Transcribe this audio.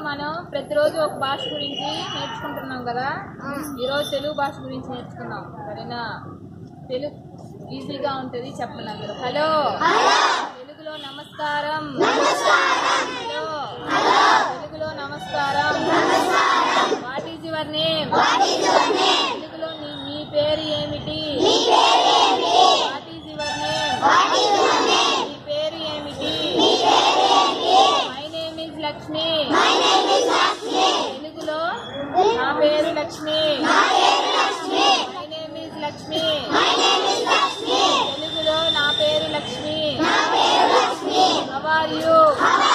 మనం ప్రతిరోజు ఒక భాష గురించి నేర్చుకుంటున్నాం కదా ఈరోజు తెలుగు భాష గురించి నేర్చుకున్నాం సరేనా తెలుగు ఈజీగా ఉంటుంది చెప్పండి అందరూ హలో తెలుగులో నమస్కారం హలో తెలుగులో నమస్కారం వాట్ ఈజ్ యువర్ నేమ్ తెలుగులో నీ మీ పేరు ఏమిటి వాట్ ఈజ్ యువర్ నేమ్ మీ పేరు ఏమిటి మై నేమ్ ఇస్ లక్ష్మి తెలుగులో నా పేరు Lakshmi my name is Lakshmi తెలుగులో నా పేరు లక్ష్మి హౌ ఆర్ యూ